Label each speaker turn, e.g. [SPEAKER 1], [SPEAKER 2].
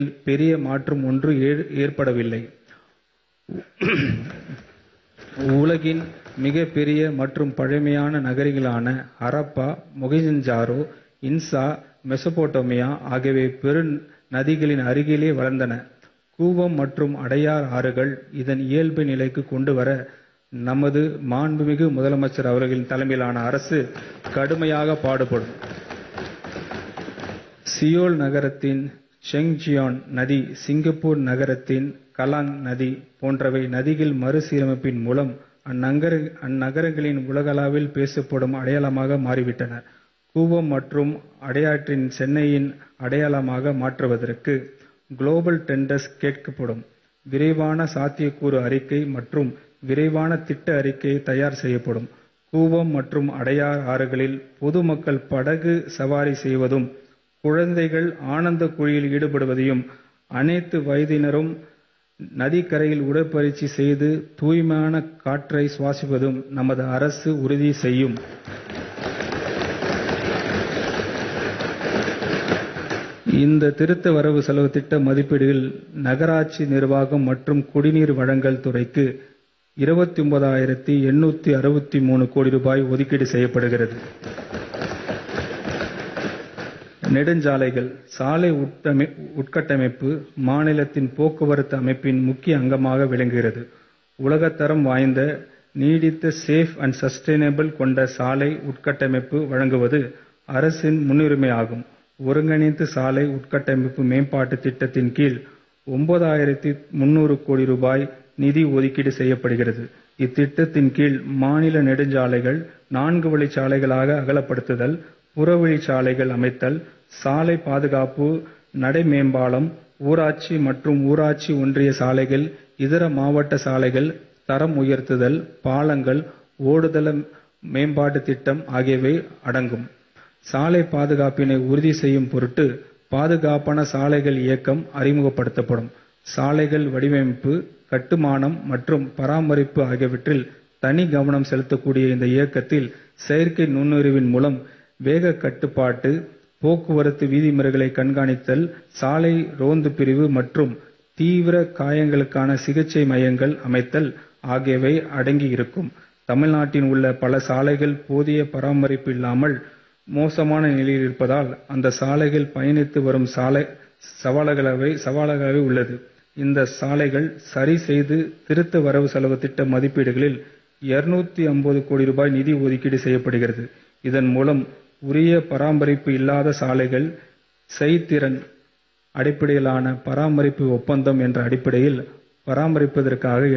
[SPEAKER 1] பெரிய மாற்றம் ஒன்றும் ஏற்படவில்லை. உலகின் மிகப் பெரிய மற்றும் பழமையான நகரங்களான ஹரப்பா, மொகெஞ்சதாரோ, இன்கா, மெசொப்பொட்டேமியா ஆகியவை பெருநதிகளின் அருகிலே வளர்ந்தன. கூவம் மற்றும் அடையார் ஆறுகள் இதன் இயல்பு நிலைக்கு கொண்டு வர நமது மாண்புமிகு முதலமைச்சர் அவர்களின் தலைமையிலான அரசு கடுமையாக பாடுபடும். சியோல் நகரத்தின் செங்ஜியாங் நதி, சிங்கப்பூர் நகரத்தின் கலாங் நதி போன்றவை நதிகள் மறுசீரமைப்பின் மூலம் அந்நகரங்களின் உலகளவில் பேசப்படும் அடையாளமாக மாறிவிட்டன. கூவம் மற்றும் அடையாற்றை சென்னையின் அடையாளமாக மாற்றுவதற்கு குளோபல் டெண்டர்ஸ் கேட்கப்படும். விரைவான சாத்தியக்கூறு அறிக்கை மற்றும் விரைவான திட்ட அறிக்கை தயார் செய்யப்படும். கூவம் மற்றும் அடையார் ஆறுகளில் பொதுமக்கள் படகு சவாரி செய்வதும், குழந்தைகள் ஆனந்த குளியலில் ஈடுபடுவதையும், அனைத்து வயதினரும் நதிக்கரையில் உடற்பயிற்சி செய்து தூய்மையான காற்றை சுவாசிப்பதையும் நமது அரசு உறுதி செய்யும். இந்த திருத்த வரவு செலவுத் திட்ட மதிப்பீடுகளில் நகராட்சி நிர்வாகம் மற்றும் குடிநீர் வழங்கல் துறைக்கு கோடி ரூபாய் ஒதுக்கீடு செய்யப்படுகிறது. நெடுஞ்சாலைகள் சாலை உட்கட்டமைப்பு மாநிலத்தின் போக்குவரத்து அமைப்பின் முக்கிய அங்கமாக விளங்குகிறது. உலகத்தரம் வாய்ந்த, நீடித்த சேஃப் அண்ட் சஸ்டைனபிள் கொண்ட சாலை உட்கட்டமைப்பு வழங்குவது அரசின் முன்னுரிமையாகும். ஒருங்கிணைந்த சாலை உட்கட்டமைப்பு மேம்பாட்டுத் திட்டத்தின் கீழ் கோடி ரூபாய் நிதி ஒதுக்கீடு செய்யப்படுகிறது. இத்திட்டத்தின் கீழ் மாநில நெடுஞ்சாலைகள் நான்கு வழிச்சாலைகளாக அகலப்படுத்துதல், புறவழிச்சாலைகள் அமைத்தல், சாலை பாதுகாப்பு, நடைமேம்பாலம், ஊராட்சி மற்றும் ஊராட்சி ஒன்றிய சாலைகள், இதர மாவட்ட சாலைகள் தரம் உயர்த்துதல், பாலங்கள், ஓடுதள மேம்பாட்டுத் திட்டம் ஆகியவை அடங்கும். சாலை பாதுகாப்பினை உறுதி செய்யும் பொருட்டு பாதுகாப்பான சாலைகள் இயக்கம் அறிமுகப்படுத்தப்படும். சாலைகள் வடிவமைப்பு, கட்டுமானம் மற்றும் பராமரிப்பு ஆகியவற்றில் தனி கவனம் செலுத்தக்கூடிய இந்த இயக்கத்தில் செயற்கை நுண்ணறிவின் மூலம் வேகக் கட்டுப்பாட்டு, போக்குவரத்து விதிமுறைகளை கண்காணித்தல், சாலை ரோந்து பிரிவு மற்றும் தீவிர காயங்களுக்கான சிகிச்சை மையங்கள் அமைத்தல் ஆகியவை அடங்கி இருக்கும். தமிழ்நாட்டில் உள்ள பல சாலைகள் போதிய பராமரிப்பு இல்லாமல் மோசமான நிலையில் இருப்பதால் அந்த சாலைகள் பயணித்து வரும் சவாலாகவே உள்ளது. இந்த சாலைகள் சரி செய்து திருத்த வரவு செலவுத் திட்ட மதிப்பீடுகளில் கோடி ரூபாய் நிதி ஒதுக்கீடு செய்யப்படுகிறது. இதன் மூலம் உரிய பராமரிப்பு இல்லாத சாலைகள் செய்திறன் அடிப்படையிலான பராமரிப்பு ஒப்பந்தம் என்ற அடிப்படையில் பராமரிப்பதற்காக